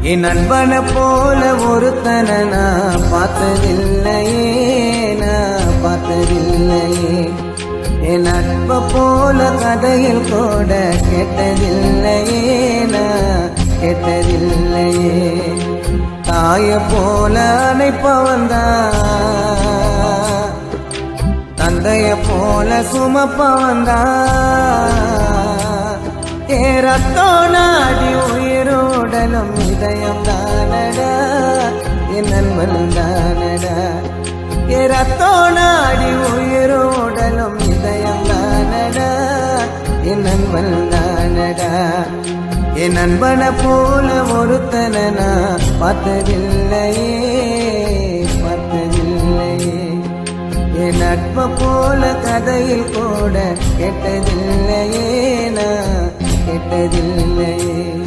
என் நண்பனை போல ஒருத்தனை நான் பார்த்ததில்லையே நான் பார்த்ததில்லையே என் நட்ப போல கதையில் கூட கேட்டதில்லையே நான் கேட்டதில்லையே தாய போல அணைப்பவன் தான் தந்தைய போல சுமப்பவன் தான் ஏ ரத்தோ நாடி உயிரோடலும் இதயம் தானடா என் நண்பன் தானடா ஏ ரத்தோ நாடி உயிரோடலும் இதயம் தானடா என் நண்பன் தானடா என் நண்பனை போல ஒருத்தனை நான் பார்த்ததில்லையே பார்த்ததில்லையே என் நட்ப போல கதையில் கூட கேட்டதில்லையே நான் கேட்டதில்லையே